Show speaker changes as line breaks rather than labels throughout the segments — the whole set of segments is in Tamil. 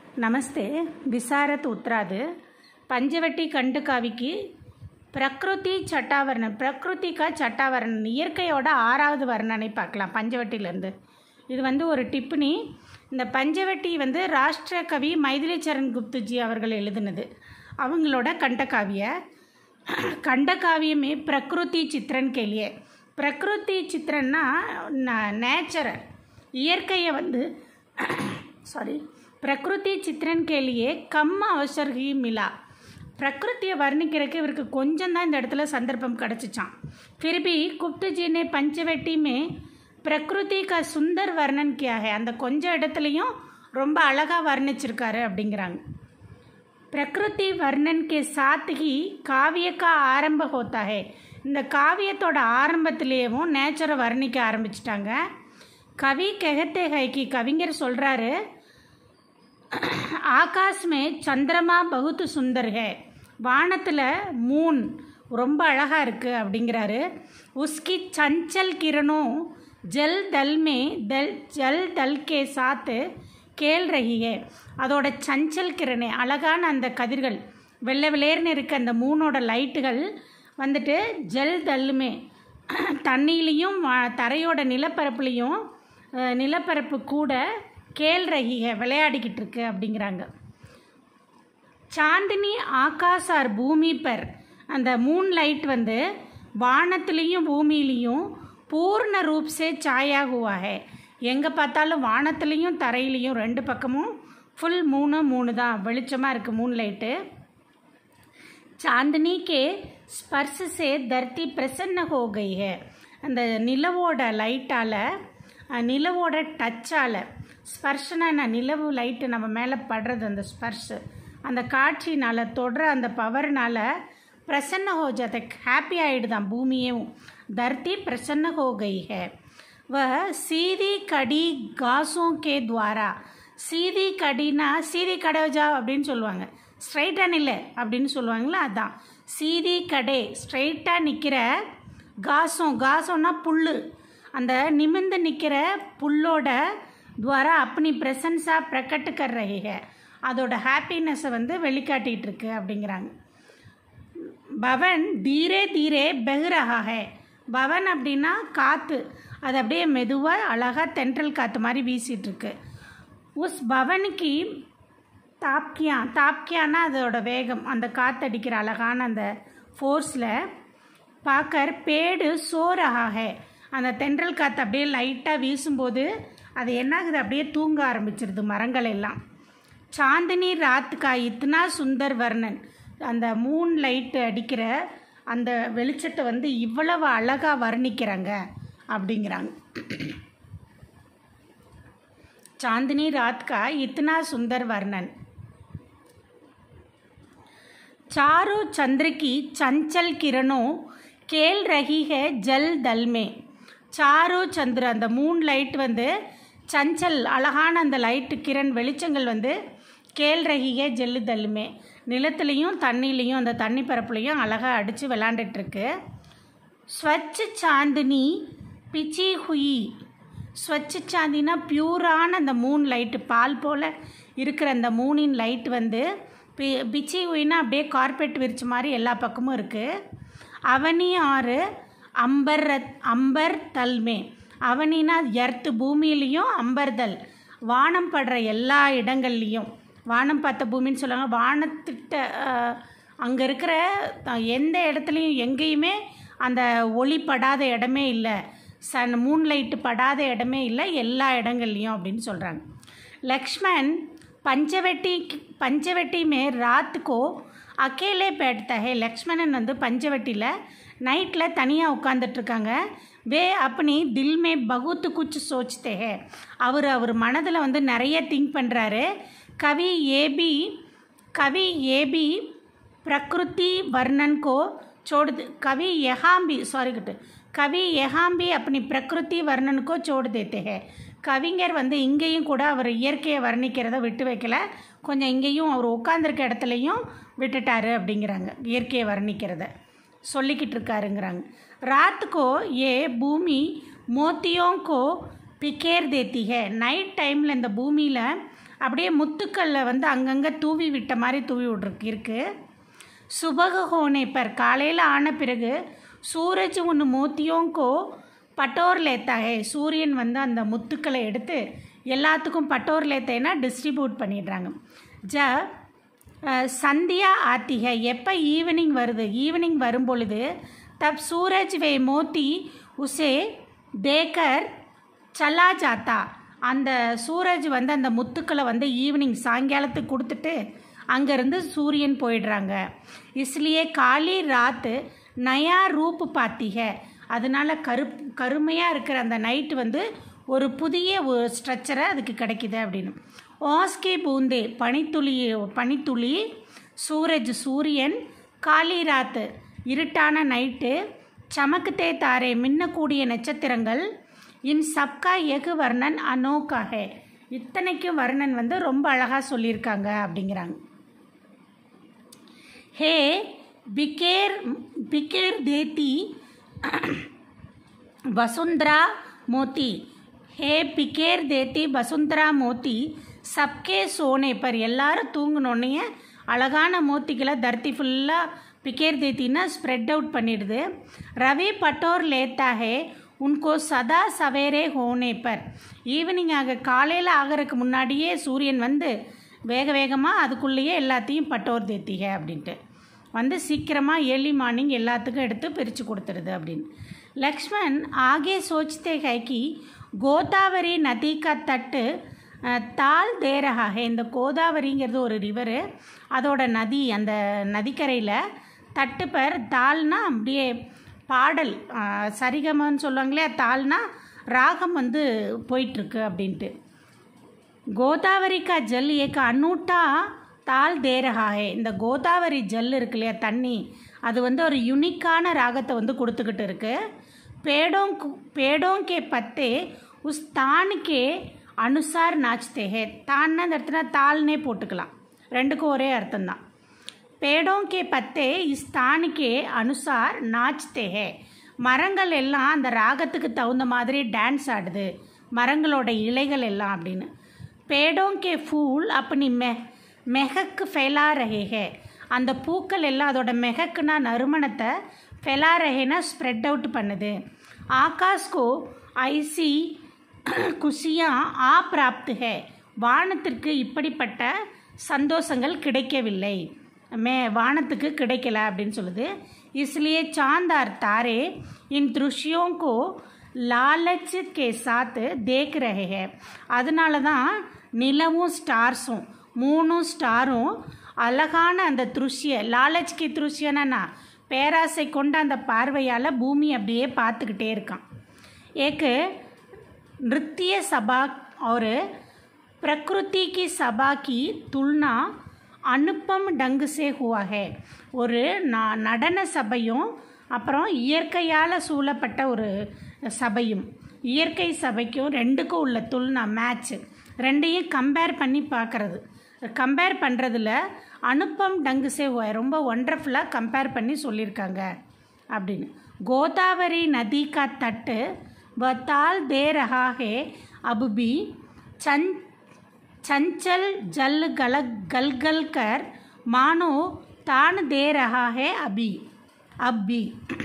ನಮಸ್ತೆ ವಿಸಾರತ್ ಉತ್ತರಾದು பஞ்சவட்டி கண்டு காவிக்கு பிரகிருதி சட்டாவர்ணன் பிரகிருதிக்கா சட்டாவர்ணன் இயற்கையோட ஆறாவது வர்ணனை பார்க்கலாம் பஞ்சவட்டியிலேருந்து இது வந்து ஒரு டிப்புனி இந்த பஞ்சவட்டி வந்து ராஷ்டிர கவி மைதிலி சரண் குப்துஜி அவர்கள் எழுதினது அவங்களோட கண்டகாவிய கண்டகாவியமே பிரகிருதி சித்திரன் கேளியே பிரகிருதி சித்திரன்னா நேச்சரை இயற்கையை வந்து சாரி பிரகிருதி சித்திரன் கேளியே கம் அவசர் ஹி மிலா பிரகிருத்தியை வர்ணிக்கிறதுக்கு இவருக்கு கொஞ்சம் தான் இந்த இடத்துல சந்தர்ப்பம் கிடச்சிச்சான் திருப்பி குப்துஜி ने पंचवटी में பிரகிருதி का சுந்தர் வர்ணன் கியா है அந்த கொஞ்சம் இடத்துலையும் ரொம்ப அழகாக வர்ணிச்சிருக்காரு அப்படிங்கிறாங்க பிரகிருதி வர்ணன் கே சாத் ஹி காவிய கா ஆரம்ப ஹோத்தா ஹே இந்த காவியத்தோட ஆரம்பத்திலேயும் நேச்சரை வர்ணிக்க ஆரம்பிச்சிட்டாங்க கவி கெகத்தே ஹை கி கவிஞர் சொல்கிறாரு ஆகாஷ் மே சந்திரமா பகுத்து சுந்தர் ஹே வானத்தில் மூன் ரொம்ப அழகாக இருக்குது அப்படிங்கிறாரு உஸ்கி சஞ்சல் கிரணம் ஜல் தல் மே தல் ஜல் தல் கே சாத்து கேள் ரஹியே அதோட சஞ்சல் கிரணே அழகான அந்த கதிர்கள் வெள்ளை வெளேர்னு இருக்க அந்த மூணோட லைட்டுகள் வந்துட்டு ஜல் தல்லுமே தண்ணியிலையும் தரையோட நிலப்பரப்புலையும் நிலப்பரப்பு கூட கேள் ரஹிக விளையாடிக்கிட்டு இருக்கு அப்படிங்கிறாங்க சாந்தினி ஆகாஷ் ஆர் பூமி பர் அந்த மூன் லைட் வந்து வானத்துலேயும் பூமியிலையும் பூர்ண ரூப் சே சாயா ஹுவா ஹே எங்கே பார்த்தாலும் வானத்துலேயும் தரையிலையும் ரெண்டு பக்கமும் ஃபுல் மூணு மூணு தான் வெளிச்சமாக இருக்குது மூன் லைட்டு சாந்தினி கே ஸ்பர்ஷ் சே தர்த்தி பிரசன்ன ஹோ கை ஹே அந்த நிலவோட லைட்டால் நிலவோட டச்சால் ஸ்பர்ஷனா நான் நிலவு லைட்டு நம்ம மேலே படுறது அந்த ஸ்பர்ஷ் அந்த காட்சினால் தொடுற அந்த பவர்னால் பிரசன்ன ஹோ ஜாத்த ஹாப்பி ஆகிடுதான் பூமியும் தர்த்தி பிரசன்ன ஹோ கை ஹே வ சீதி கடி காசும் கே துவாரா சீதி கடினா சீதி கடவுஜா அப்படின்னு சொல்லுவாங்க ஸ்ட்ரைட்டாக நில்ல அப்படின்னு சொல்லுவாங்களா அதான் சீதி கடை ஸ்ட்ரைட்டாக நிற்கிற காசம் காசம்னா புல் அந்த நிமிர்ந்து நிற்கிற புல்லோட துவாரா அப்பனி ப்ரெசன்ஸாக பிரகட்டு கர் ரஹிக அதோட ஹாப்பினஸை வந்து வெளிக்காட்டிகிட்டு இருக்கு அப்படிங்கிறாங்க பவன் தீரே தீரே பெஹ்ரஹா ஹே பவன் அப்படின்னா காற்று அது அப்படியே மெதுவாக அழகாக தென்றல் காற்று மாதிரி வீசிகிட்ருக்கு உஸ் பவனுக்கு தாப்கியா தாப்கியானா அதோட வேகம் அந்த காற்றடிக்கிற அழகான அந்த ஃபோர்ஸில் பார்க்கர் பேடு சோரஹா ஹே அந்த தென்றல் காற்று அப்படியே லைட்டாக வீசும்போது அது என்னாகுது அப்படியே தூங்க ஆரம்பிச்சிருது மரங்கள் எல்லாம் சாந்தினி ராத்துக்கா இத்தனா சுந்தர் வர்ணன் அந்த மூன் லைட்டு அடிக்கிற அந்த வெளிச்சத்தை வந்து இவ்வளவு அழகாக வர்ணிக்கிறாங்க அப்படிங்கிறாங்க चांदनी रात का इतना सुंदर वर्णन चारों चंद्र की चंचल किरणों खेल रही है जल दल में சாரோ சந்திர அந்த மூன் லைட் வந்து சஞ்சல் அழகான அந்த லைட்டு கிரண் வெளிச்சங்கள் வந்து கேள் ரகிகே ஜெல்லு தள்ளுமே நிலத்துலேயும் தண்ணிலையும் அந்த தண்ணி பரப்புலையும் அழகாக அடித்து விளாண்டுட்டுருக்கு ஸ்வச் சாந்தினி பிச்சி ஹுயி ஸ்வச் சாந்தினா பியூரான அந்த மூன் லைட்டு பால் போல் இருக்கிற அந்த மூனின் லைட் வந்து பி பிச்சி ஹுயினா அப்படியே கார்பெட் விரிச்ச மாதிரி எல்லா பக்கமும் இருக்குது அவனி ஆறு அம்பர் அம்பர் தல்மே அவனினா எர்த்து பூமியிலையும் அம்பர்தல் வானம் படுற எல்லா இடங்கள்லையும் வானம் பார்த்த பூமின்னு சொல்லுவாங்க வானத்திட்ட அங்கே இருக்கிற எந்த இடத்துலையும் எங்கேயுமே அந்த ஒளி படாத இடமே இல்லை சன் மூன் லைட்டு படாத இடமே இல்லை எல்லா இடங்கள்லையும் அப்படின்னு சொல்கிறாங்க லக்ஷ்மண் பஞ்சவட்டி பஞ்சவட்டி மே ராத்துக்கோ அக்கேலே பேட்டா ஹே லக்ஷ்மணன் வந்து பஞ்சவட்டியில் நைட்டில் தனியாக உட்காந்துட்ருக்காங்க வே அப்பனி தில் மே பகுத்து குச்சு சோச்சுத்தே ஹே அவர் அவர் மனதில் வந்து நிறைய திங்க் பண்ணுறாரு கவி ஏபி கவி ஏபி பிரகிருதி வர்ணன் கோ छोड़ कवि यहाँ भी सॉरी कट கவி எஹாம்பி அப்படி பிரகிருதி வர்ணனுக்கோ சோடு தேத்தே ஹே கவிஞர் வந்து இங்கேயும் கூட அவர் இயற்கையை வர்ணிக்கிறத விட்டு வைக்கல கொஞ்சம் இங்கேயும் அவர் உட்காந்துருக்க இடத்துலையும் விட்டுட்டாரு அப்படிங்கிறாங்க இயற்கையை வர்ணிக்கிறத சொல்லிக்கிட்டு இருக்காருங்கிறாங்க ராத்துக்கோ ஏ பூமி மோத்தியோங்கோ பிக்கேர் தேத்தி ஹே நைட் டைமில் இந்த பூமியில் அப்படியே முத்துக்களில் வந்து அங்கங்கே தூவி விட்ட மாதிரி தூவி விட்ருக்கு இருக்குது சுபக ஹோனே பர் காலையில் ஆன பிறகு சூரஜ் ஒன்று மோத்தியோங்கோ பட்டோர் லேத்தாகே சூரியன் வந்து அந்த முத்துக்களை எடுத்து எல்லாத்துக்கும் பட்டோர் லேத்தைனா டிஸ்ட்ரிபியூட் பண்ணிடுறாங்க ஜ அஹ், சந்தியா ஆத்திக எப்போ ஈவினிங் வருது ஈவினிங் வரும் பொழுது தப் சூரஜ் வே மோத்தி உசே தேக்கர் சலா ஜாத்தா அந்த சூரஜ் வந்து அந்த முத்துக்களை வந்து ஈவினிங் சாயங்காலத்துக்கு கொடுத்துட்டு அங்கேருந்து சூரியன் போயிடுறாங்க இஸ்லியே காலி ராத்து நயா ரூப் பாத்திக அதனால கரு கருமையாக இருக்கிற அந்த நைட்டு வந்து ஒரு புதிய ஒரு ஸ்ட்ரக்சரை அதுக்கு கிடைக்குது அப்படின்னு ஓஸ்கே பூந்தே பனித்துளி பனித்துளி சூரஜ் சூரியன் காலி ராத்து இருட்டான நைட்டு சமக்குத்தே தாரே மின்னக்கூடிய நட்சத்திரங்கள் இன் சப்கா எகு வர்ணன் அனோகா ஹே இத்தனைக்கும் வர்ணன் வந்து ரொம்ப அழகாக சொல்லியிருக்காங்க அப்படிங்கிறாங்க हे बिकेर बिकेर देती वसुंधरा मोती हे பிகேர் தேத்தி வசுந்தரா மோத்தி சப்கே சோனே பர் எல்லாரும் தூங்கினோடனே அழகான மோத்திகளை தர்த்தி ஃபுல்லாக பிகேர் தேத்தின்னா ஸ்ப்ரெட் அவுட் பண்ணிடுது ரவி பட்டோர் லேத்தா ஹே உன்கோ சதா சவேரே ஹோனே பர் ஈவினிங் ஆக காலையில் ஆகிறதுக்கு முன்னாடியே சூரியன் வந்து வேக வேகமாக அதுக்குள்ளேயே எல்லாத்தையும் பட்டோர் தேத்திக அப்படின்ட்டு வந்து சீக்கிரமாக ஏர்லி மார்னிங் எல்லாத்துக்கும் எடுத்து பிரித்து கொடுத்துருது அப்படின்னு லக்ஷ்மண் ஆகே சோச்தே है कि கோதாவரி நதி கா தட்டு அஹ், தால் தே ரஹா है இந்த கோதாவரிங்கிறது ஒரு ரிவரு அதோட நதி அந்த நதிக்கரையில் தட்டு பர் தால்னா அப்படியே பாடல் அஹ், சரிகமன்னு சொல்லுவாங்களே தால்னா ராகம் வந்து போயிட்டுருக்கு அப்படின்ட்டு கோதாவரி கா ஜல் ஏக அன்னூட்டா தால் தே ரஹா ஹே இந்த கோதாவரி ஜல் இருக்கு இல்லையா தண்ணி அது வந்து ஒரு யுனிக்கான ராகத்தை வந்து கொடுத்துக்கிட்டு இருக்கு பேடோं கு- पेड़ों के पत्ते उस तान के अनुसार नाचते हैं தான்னா இந்த இடத்துல தாள்னே போட்டுக்கலாம் ரெண்டுக்கும் ஒரே அர்த்தம்தான் पेड़ों के पत्ते इस तान के अनुसार नाचते हैं மரங்கள் எல்லாம் அந்த ராகத்துக்கு தகுந்த மாதிரி டான்ஸ் ஆடுது மரங்களோட இலைகள் எல்லாம் அப்படின்னு पेड़ों के फूल अपनी மெ மெஹக்கு ஃபெலா ரஹே ஹே அந்த பூக்கள் எல்லாம் அதோட மெஹக்குனா நறுமணத்தை ஃபெலா ரஹேனா ஸ்ப்ரெட் அவுட் பண்ணுது ஆகாஷ்கோ ஐசி குஷியா ஆ பிராப்து ஹே வானத்திற்கு இப்படிப்பட்ட சந்தோஷங்கள் கிடைக்கவில்லை மே வானத்துக்கு கிடைக்கல அப்படின்னு சொல்லுது इसलिए சாந்தார் தாரே इन दृश्यों को लालच के साथ देख रहे हैं அதனால தான் நிலவும் ஸ்டார்ஸும் மூணும் ஸ்டாரும் அழகான அந்த திருஷ்ய லாலச்கி திருஷ்யனா பேராசை கொண்ட அந்த பார்வையால் பூமி அப்படியே பார்த்துக்கிட்டே இருக்கான் ஏக்கு नृत्य सभा और प्रकृति की सभा की तुलना அனுப்பம் டங்கு சே ஹுவா ஹே ஒரு நா நடன சபையும் அப்புறம் இயற்கையால் சூழப்பட்ட ஒரு சபையும் இயற்கை சபைக்கும் ரெண்டுக்கும் உள்ள துல்னா மேட்ச் ரெண்டையும் கம்பேர் பண்ணி பார்க்குறது கம்பேர் பண்ணுறதுல அனுப்பம் டங்கு சே ஹுவா ஹே. ரொம்ப ஒண்டர்ஃபுல்லாக கம்பேர் பண்ணி சொல்லியிருக்காங்க அப்படின்னு கோதாவரி நதி கா தட்டு वह ताल दे रहा है अब भी चं चंचल जल गल गल गल कर मानो तान दे रहा है अभी अब भी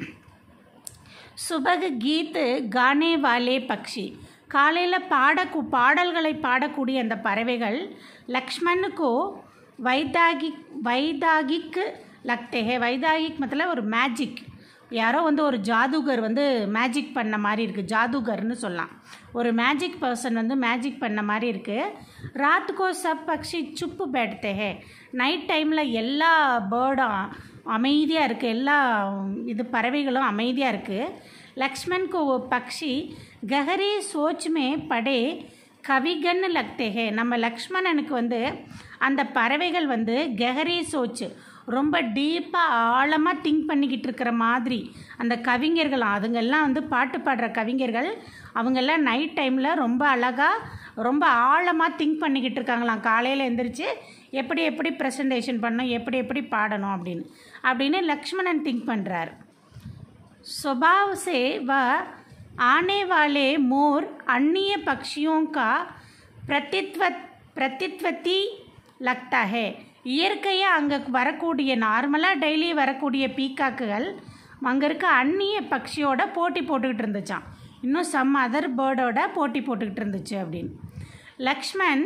சுபக கீத் கானே வாலே பக்ஷி காலையில் பாடக்கு பாடல்களை பாடக்கூடிய அந்த பறவைகள் லக்ஷ்மணுக்கோ வைதாகிக் வைதாகிக் லக்தே ஹே வைதாகிக் மத்தல ஒரு மேஜிக் யாரோ வந்து ஒரு ஜாதுகர் வந்து மேஜிக் பண்ண மாதிரி இருக்குது ஜாதுகர்னு சொல்லலாம் ஒரு மேஜிக் பர்சன் வந்து மேஜிக் பண்ண மாதிரி இருக்குது ராத்துக்கோ சப் பக்ஷி சுப்பு பேட்டே ஹே நைட் டைமில் எல்லா பேர்டும் அமைதியாக இருக்குது எல்லா இது பறவைகளும் அமைதியாக இருக்குது லக்ஷ்மண் को वो பக்ஷி கஹரி சோச் மே படே கவிகன்னு லக்தே ஹே நம்ம லக்ஷ்மணனுக்கு வந்து அந்த பறவைகள் வந்து கெஹரி சோச்சு ரொம்ப டீப்பாக ஆழமாக திங்க் பண்ணிக்கிட்டு இருக்கிற மாதிரி அந்த கவிஞர்கள் அதுங்கெல்லாம் வந்து பாட்டு பாடுற கவிஞர்கள் அவங்கெல்லாம் நைட் டைமில் ரொம்ப அழகாக ரொம்ப ஆழமாக திங்க் பண்ணிக்கிட்டு இருக்காங்களாம் காலையில் எந்திரிச்சு எப்படி எப்படி ப்ரெசன்டேஷன் பண்ணணும் எப்படி எப்படி பாடணும் அப்படின்னு அப்படின்னு லக்ஷ்மணன் திங்க் பண்ணுறாரு स्वभाव से वह आने वाले मोर अन्य पक्षियों का प्रतित्व பிரதித்வத்தி லக்தா ஹே இயற்கையாக அங்கே வரக்கூடிய நார்மலாக டெய்லி வரக்கூடிய பீக்காக்குகள் அங்கே இருக்க அந்நிய பக்ஷியோட போட்டி போட்டுக்கிட்டு இருந்துச்சான் இன்னும் சம் அதர் பேர்டோட போட்டி போட்டுக்கிட்டு இருந்துச்சு அப்படின்னு லக்ஷ்மண்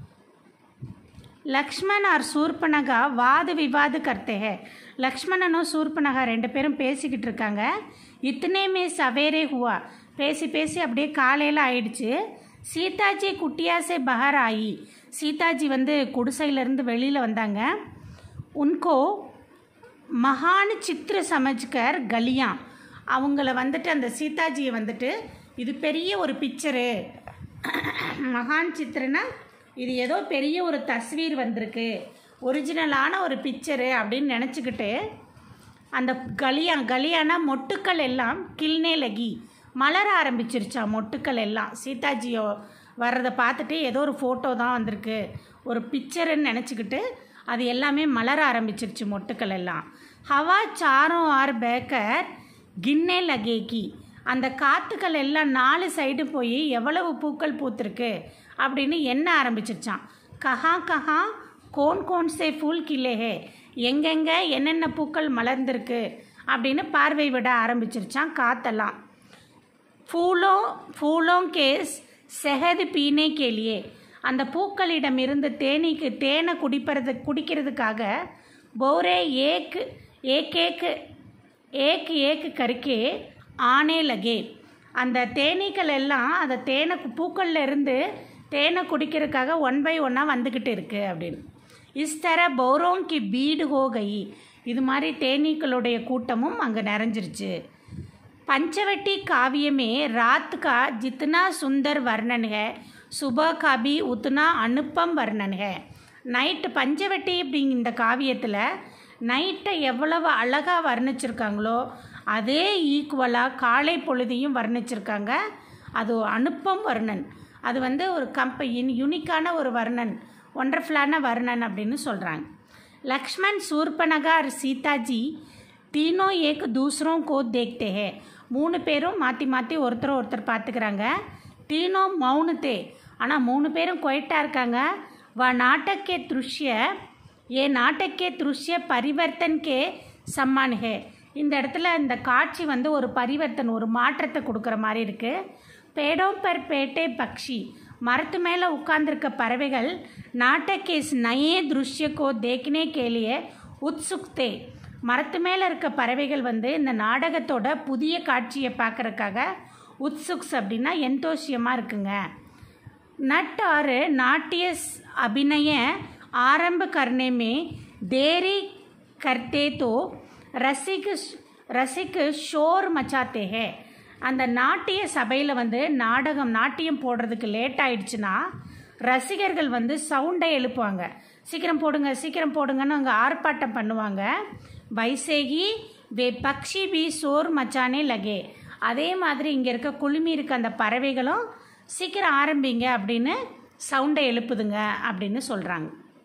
லக்ஷ்மண் ஆர் சூர்பனகா வாத விவாத கர்த்தே ஹே லக்ஷ்மணனும் சூர்பனகா ரெண்டு பேரும் பேசிக்கிட்டு இருக்காங்க இத்தனையுமே சவேரே ஹுவா பேசி பேசி அப்படியே காலையில் ஆயிடுச்சு சீதாஜி குட்டியாசே பஹர் ஆயி சீதாஜி வந்து குடிசையிலேருந்து வெளியில் வந்தாங்க உன்கோ மகான் சித்திர சமஜ்கர் கலியா அவங்கள வந்துட்டு அந்த சீதாஜியை வந்துட்டு இது பெரிய ஒரு பிக்சரு மகான் சித்திரனா இது ஏதோ பெரிய ஒரு தஸ்வீர் வந்திருக்கு ஒரிஜினலான ஒரு பிக்சரு அப்படின்னு நினச்சிக்கிட்டு அந்த கலியா கலியானா மொட்டுக்கள் எல்லாம் கில்னே லகி மலர ஆரம்பிச்சிருச்சா மொட்டுக்கள் எல்லாம் சீதாஜியோ வர்றதை பார்த்துட்டு ஏதோ ஒரு ஃபோட்டோ தான் வந்திருக்கு ஒரு பிக்சருன்னு நினச்சிக்கிட்டு அது எல்லாமே மலர ஆரம்பிச்சிருச்சு மொட்டுக்கள் எல்லாம் ஹவா சாரம் ஆர் பேக்கர் கின்னே லகேக்கி அந்த காத்துக்கள் எல்லாம் நாலு சைடு போய் எவ்வளவு பூக்கள் பூத்திருக்கு அப்படின்னு எண்ண ஆரம்பிச்சிருச்சான் கஹா கஹா கோன் கோன் சே ஃபூல் கிலே ஹே எங்கெங்கே என்னென்ன பூக்கள் மலர்ந்திருக்கு அப்படின்னு பார்வை விட ஆரம்பிச்சிருச்சான் காத்தெல்லாம் फूलों फूलों के शहद पीने के लिए அந்த பூக்களிடமிருந்து தேனீக்கு தேனை குடிப்பறது குடிக்கிறதுக்காக போரே ஏக் ஏக் ஏக் ஏக் ஏக் கருக்கே ஆனே லகே அந்த தேனீக்கள் எல்லாம் அந்த தேனை பூக்களில் இருந்து தேனை குடிக்கிறதுக்காக ஒன் பை ஒன்னாக வந்துக்கிட்டு இருக்கு அப்படின்னு இஸ் தர பௌரோங் கி பீடு ஹோ கை இது மாதிரி தேனீக்களுடைய கூட்டமும் அங்கே நிறைஞ்சிருச்சு पंचवटी काव्य में रात का जितना सुंदर वर्णन है सुबह का भी उतना अनुपम वर्णन है நைட்டு பஞ்சவட்டி அப்படிங்க இந்த காவியத்தில் நைட்டை எவ்வளவு அழகாக வர்ணிச்சிருக்காங்களோ அதே ஈக்குவலாக காலை பொழுதையும் வர்ணிச்சிருக்காங்க அது அனுப்பம் வர்ணன் அது வந்து ஒரு கம்ப யூனிக்கான ஒரு வர்ணன் ஒண்டர்ஃபுல்லான வர்ணன் அப்படின்னு சொல்கிறாங்க லக்ஷ்மண் சூர்பனகா और சீதாஜி तीनों एक दूसरों को देखते हैं மூணு பேரும் மாற்றி மாற்றி ஒருத்தர் ஒருத்தர் பார்த்துக்கிறாங்க தீனோ மௌனத்தே ஆனால் மூணு பேரும் கொயிட்டாக இருக்காங்க வ நாட்டக்கே திருஷ்ய ஏ நாட்டக்கே திருஷ்ய பரிவர்த்தன் கே சம்மான் ஹே இந்த இடத்துல இந்த காட்சி வந்து ஒரு பரிவர்த்தன் ஒரு மாற்றத்தை கொடுக்குற மாதிரி இருக்குது பேடோம் பர் பேட்டே பக்ஷி மரத்து மேலே உட்கார்ந்துருக்க பறவைகள் நாட்டக்கே நயே திருஷ்யக்கோ தேக்கினே கேலியே உத்சுக்தே மரத்து மேலே இருக்க பறவைகள் வந்து இந்த நாடகத்தோட புதிய காட்சியை பார்க்குறக்காக உத்சுக்ஸ் அப்படின்னா எந்தோஷியமாக இருக்குங்க नट और नाट्य अभिनय आरंभ करने में देरी करते तो रसिक रसिक शोर मचाते हैं அந்த நாட்டிய சபையில் வந்து நாடகம் நாட்டியம் போடுறதுக்கு லேட் ஆயிடுச்சுன்னா ரசிகர்கள் வந்து சவுண்டை எழுப்புவாங்க சீக்கிரம் போடுங்க சீக்கிரம் போடுங்கன்னு அங்கே ஆர்ப்பாட்டம் பண்ணுவாங்க வைசேகி வே பக்ஷி பி சோர் மச்சானே லகே அதே மாதிரி இங்கே இருக்க குழுமி இருக்க அந்த பறவைகளும் சீக்கிரம் ஆரம்பிங்க அப்படின்னு சவுண்டை எழுப்புதுங்க அப்படின்னு சொல்கிறாங்க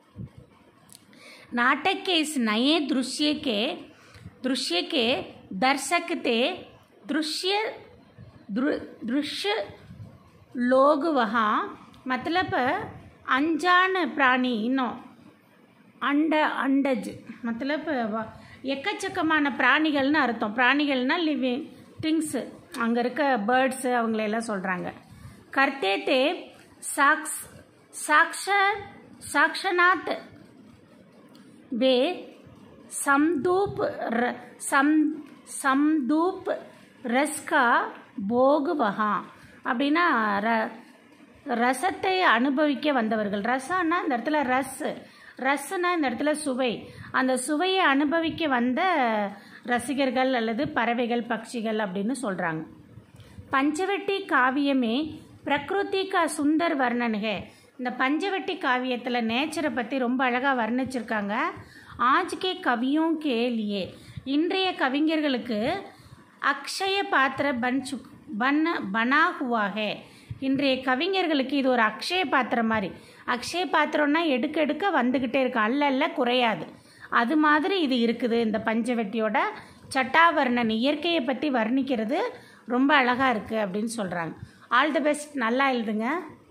नाटक के इस नए दृश्य के दृश्य के दर्शक थे दृश्य दृ- दृश्य लोग वहाँ मतलब अनजान प्राणी இன்னும் அண்ட அண்டஜ் மத்தலப் வ- எக்கச்சக்கமான பிராணிகள்னு அர்த்தம் பிராணிகள்னா லிவிங் திங்ஸு அங்கே இருக்க பேர்ட்ஸு அவங்களெல்லாம் சொல்கிறாங்க கர்த்தே தே சாக்ஸ் சாக்ஷ சாக்ஷனாத் वे समदूप र- सम समदूप रस का போக் வஹா அப்படின்னா ர ரசத்தை அனுபவிக்க வந்தவர்கள் ரசம்னா இந்த இடத்துல ரஸ் ரஸ்னா இந்த இடத்துல சுவை அந்த சுவையை அனுபவிக்க வந்த ரசிகர்கள் அல்லது பறவைகள் பட்சிகள் அப்படின்னு சொல்கிறாங்க பஞ்சவட்டி காவியமே பிரகிருதி கா சுந்தர் வர்ணன் ஹே இந்த பஞ்சவட்டி காவியத்தில் நேச்சரை பற்றி ரொம்ப அழகாக வர்ணிச்சிருக்காங்க ஆஜ் கே கவியும் கே லியே இன்றைய கவிஞர்களுக்கு அக்ஷய பாத்திர பன் சுக் பன் பனா ஹுவா ஹே இன்றைய கவிஞர்களுக்கு இது ஒரு அக்ஷய பாத்திரம் மாதிரி அக்ஷய பாத்திரம்னா எடுக்க எடுக்க வந்துக்கிட்டே இருக்கு அல்ல அல்ல குறையாது அது மாதிரி இது இருக்குது இந்த பஞ்சவட்டியோட சட்டாவர்ணன் இயற்கையை பற்றி வர்ணிக்கிறது ரொம்ப அழகாக இருக்குது அப்படின்னு சொல்கிறாங்க ஆல் தி பெஸ்ட் நல்லா எழுதுங்க